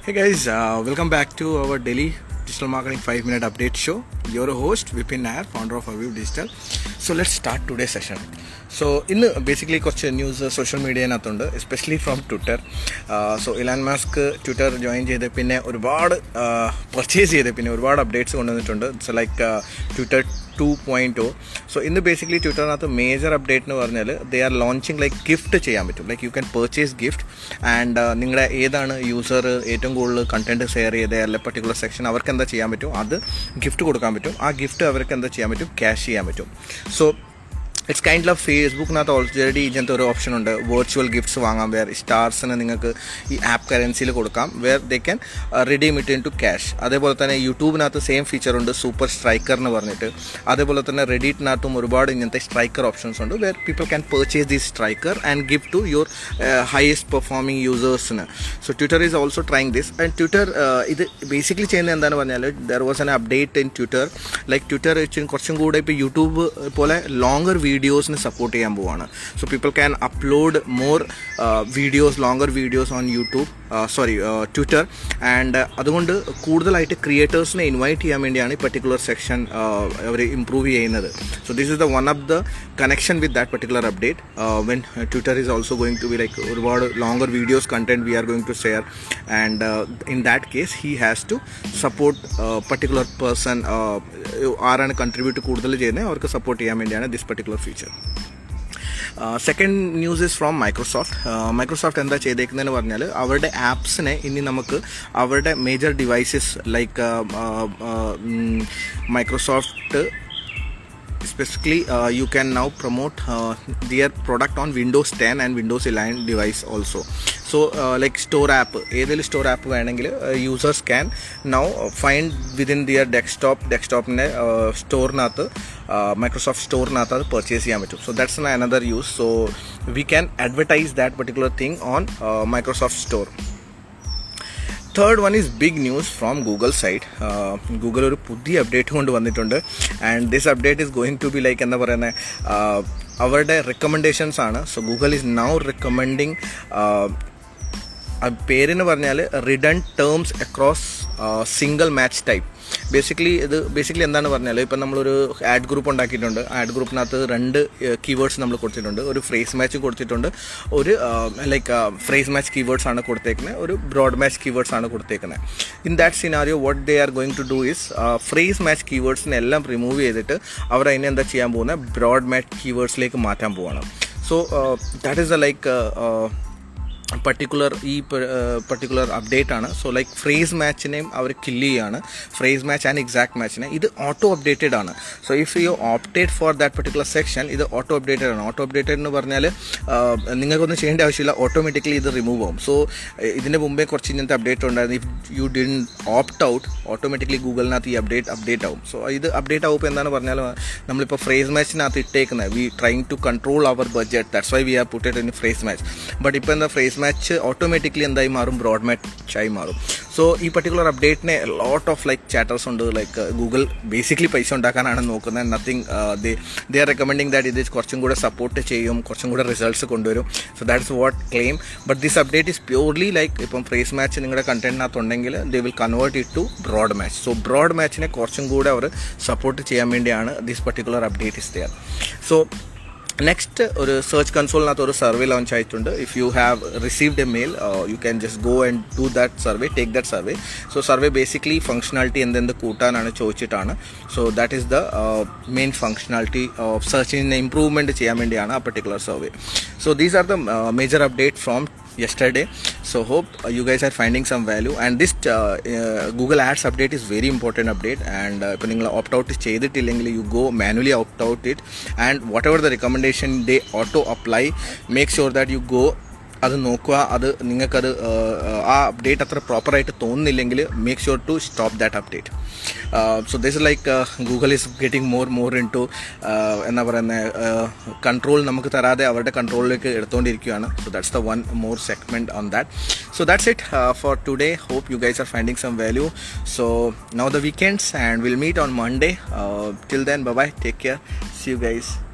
Hey guys, uh, welcome back to our daily digital marketing 5 minute update show. Your host Vipin Nair, founder of Aviv Digital. So let's start today's session. So ഇന്ന് basically കുറച്ച് news social മീഡിയനകത്തുണ്ട് especially from Twitter so Elon Musk Twitter join ചെയ്ത് പിന്നെ ഒരുപാട് purchase ചെയ്ത് പിന്നെ ഒരുപാട് updates കൊണ്ടുവന്നിട്ടുണ്ട് it's like Twitter two point O so ഇന്ന് ബേസിക്കലി ട്വിറ്ററിനകത്ത് മേജർ അപ്ഡേറ്റ് എന്ന് പറഞ്ഞാൽ they are launching like gift ചെയ്യാൻ പറ്റും like you can purchase gift and നിങ്ങളുടെ ഏതാണ് യൂസർ ഏറ്റവും കൂടുതൽ കണ്ടന്റ് ഷെയർ ചെയ്ത അല്ലെ പർട്ടിക്കുലർ സെക്ഷൻ അവർക്ക് എന്താ ചെയ്യാൻ പറ്റും അത് ഗിഫ്റ്റ് കൊടുക്കാൻ പറ്റും ആ ഗിഫ്റ്റ് അവർക്ക് എന്താ ചെയ്യാൻ പറ്റും ക്യാഷ് ചെയ്യാൻ പറ്റും സോ ഇറ്റ്സ് കൈൻഡ് ഓഫ് ഫേസ്ബുക്കിനകത്ത് ഓൾറെഡി ഇങ്ങനത്തെ ഒരു ഓപ്ഷൻ ഉണ്ട് വെർച്വൽ ഗിഫ്റ്റ്സ് വാങ്ങാം വേർ സ്റ്റാർസിന് നിങ്ങൾക്ക് ഈ ആപ്പ് കറൻസിയിൽ കൊടുക്കാം where they can redeem it into cash അതേപോലെ തന്നെ യൂട്യൂബിനകത്ത് സെയിം ഫീച്ചർ ഉണ്ട് സൂപ്പർ സ്ട്രൈക്കർ എന്ന് പറഞ്ഞിട്ട് അതേപോലെ തന്നെ റെഡിറ്റിനകത്തും ഒരുപാട് ഇങ്ങനത്തെ സ്ട്രൈക്കർ ഓപ്ഷൻസ് ഉണ്ട് where people can purchase the sticker and give to your highest performing യൂസേഴ്സിന് so Twitter is also trying this and Twitter ഇത് ബേസിക്കലി ചെയ്യുന്നത് എന്താണെന്ന് പറഞ്ഞാൽ there was an update in Twitter like Twitter കുറച്ചും കൂടെ ഇപ്പോൾ YouTube പോലെ ലോങ്ങർ വീഡിയോസിന് സപ്പോർട്ട് ചെയ്യാൻ പോവാണ് so people can upload more videos longer videos on YouTube sorry Twitter and അതുകൊണ്ട് കൂടുതലായിട്ട് ക്രിയേറ്റേഴ്സിനെ ഇൻവൈറ്റ് ചെയ്യാൻ വേണ്ടിയാണ് ഈ പർട്ടിക്കുലർ സെക്ഷൻ അവർ ഇംപ്രൂവ് ചെയ്യുന്നത് so this is the one of the connection with that particular update when Twitter is also going to be like ഒരുപാട് longer videos content we are going to share and in that case he has to support particular person ആരാണ് contribute കൂടുതൽ ചെയ്യുന്നത് അവർക്ക് support ചെയ്യാൻ വേണ്ടിയാണ് this particular feature second news is from Microsoft Microsoft എന്താ ചെയ്തേക്കുന്നതെന്ന് പറഞ്ഞാൽ അവരുടെ ആപ്സിനെ ഇനി നമുക്ക് അവരുടെ major devices like Microsoft specifically uh, you can now promote uh, their product on windows 10 and windows 11 device also so uh, like store app ഏതെങ്കിലും store app വേണമെങ്കിൽ users can now find within their desktop ഡെസ്ക്ടോപ്പിൻ്റെ സ്റ്റോറിനകത്ത് Microsoft സ്റ്റോറിനകത്ത് അത് purchase ചെയ്യാൻ പറ്റും so that's another use so we can advertise that particular thing on Microsoft store third one is big news from Google side Google ഒരു പുതിയ update കൊണ്ട് വന്നിട്ടുണ്ട് and this update is going to be like എന്താ പറയുന്നത് അവരുടെ recommendations ആണ് so Google is now recommending പേരെന്ന് പറഞ്ഞാൽ ridden terms across single match type basically ഇത് ബേസിക്കലി എന്താണ് പറഞ്ഞാൽ ഇപ്പം നമ്മളൊരു ആഡ് ഗ്രൂപ്പ് ഉണ്ടാക്കിയിട്ടുണ്ട് ആഡ് ഗ്രൂപ്പിനകത്ത് രണ്ട് കീവേഡ്സ് നമ്മൾ കൊടുത്തിട്ടുണ്ട് ഒരു ഫ്രേസ് മാച്ച് കൊടുത്തിട്ടുണ്ട് ഒരു ലൈക്ക് ഫ്രേസ് മാച്ച് കീവേഡ്സ് ആണ് കൊടുത്തേക്കുന്നത് ഒരു ബ്രോഡ് മാച്ച് കീവേഡ്സ് ആണ് കൊടുത്തേക്കുന്നത് in that scenario what they are going to do is phrase match കീവേഡ്സിനെ എല്ലാം റിമൂവ് ചെയ്തിട്ട് അവർ അതിനെ എന്താ ചെയ്യാൻ പോകുന്നത് ബ്രോഡ് മാച്ച് കീവേഡ്സിലേക്ക് മാറ്റാൻ പോവാണ് so that is a like particular ഈ പർട്ടിക്കുലർ അപ്ഡേറ്റ് ആണ് സോ ലൈക്ക് ഫ്രേസ് മാച്ചിനെയും അവർ കില്ല് ചെയ്യാണ് ഫ്രേസ് മാച്ച് ആൻഡ് എക്സാക്ട് മാച്ചിനെ ഇത് ഓട്ടോ അപ്ഡേറ്റഡ് ആണ് so if you opted for that particular section ഇത് ഓട്ടോ അപ്ഡേറ്റഡ് ആണ് ഓട്ടോ അപ്ഡേറ്റഡ് എന്ന് പറഞ്ഞാൽ നിങ്ങൾക്കൊന്നും ചെയ്യേണ്ട ആവശ്യമില്ല ഓട്ടോമാറ്റിക്കലി ഇത് റിമൂവ് ആവും സോ ഇതിന് മുമ്പേ കുറച്ച് ഇങ്ങനത്തെ അപ്ഡേറ്റ് ഉണ്ടായിരുന്നു if you didn't opt out automatically ഗൂഗിളിനകത്ത് ഈ അപ്ഡേറ്റ് അപ്ഡേറ്റ് ആവും സോ ഇത് അപ്ഡേറ്റ് ആവുമ്പോൾ എന്താണ് പറഞ്ഞാൽ നമ്മളിപ്പോൾ ഫ്രേസ് മാച്ചിനകത്ത് ഇട്ടേക്കുന്നത് we trying to control our budget that's why we are putted in phrase match but ഇപ്പോൾ എന്താ ഫ്രേസ് മാച്ച് ഓട്ടോമാറ്റിക്കലി എന്തായി മാറും ബ്രോഡ് മാച്ചായി മാറും സോ ഈ പർട്ടിക്കുലർ അപ്ഡേറ്റിനെ ലോട്ട് ഓഫ് ലൈക്ക് ചാറ്റേഴ്സ് ഉണ്ട് ലൈക്ക് ഗൂഗിൾ ബേസിക്കലി പൈസ ഉണ്ടാക്കാനാണ് നോക്കുന്നത് nothing they they are recommending that ഇത് കുറച്ചും കൂടെ സപ്പോർട്ട് ചെയ്യും കുറച്ചും കൂടെ റിസൾട്ട്സ് കൊണ്ടുവരും so that's what claim but this update is purely like ഇപ്പം ഫ്രേസ് മാച്ച് നിങ്ങളുടെ കണ്ടന്റിനകത്തുണ്ടെങ്കിൽ they will convert it to broad match so broad മാച്ചിനെ കുറച്ചും കൂടെ അവർ സപ്പോർട്ട് ചെയ്യാൻ വേണ്ടിയാണ് this particular update is there so next ഒരു സെർച്ച് കൺസോളിനകത്ത് ഒരു സർവേ ലോഞ്ച് ആയിട്ടുണ്ട് if you have received a mail you can just go and do that survey take that survey so survey basically functionality എന്തെന്ത് കൂട്ടാനാണ് ചോദിച്ചിട്ടാണ് so that is the main functionality of സെർച്ചിനെ improvement ചെയ്യാൻ വേണ്ടിയാണ് ആ particular survey so these are the major update from yesterday so hope uh, you guys are finding some value and this uh, uh, google ads update is very important update and ഇപ്പോൾ നിങ്ങൾ opt out ചെയ്തിട്ടില്ലെങ്കിൽ you go manually opt out it and whatever the recommendation they auto apply make sure that you go അത് നോക്കുക അത് നിങ്ങൾക്കത് ആ update അത്ര പ്രോപ്പറായിട്ട് തോന്നുന്നില്ലെങ്കിൽ make sure to stop that update so this like Google is getting more more into എന്താ പറയുന്നത് കൺട്രോൾ നമുക്ക് തരാതെ അവരുടെ കൺട്രോളിലേക്ക് എടുത്തുകൊണ്ടിരിക്കുകയാണ് so that's the one more segment on that so that's it for today hope you guys are finding some value so now the weekends and will meet on Monday till then bye take care see you guys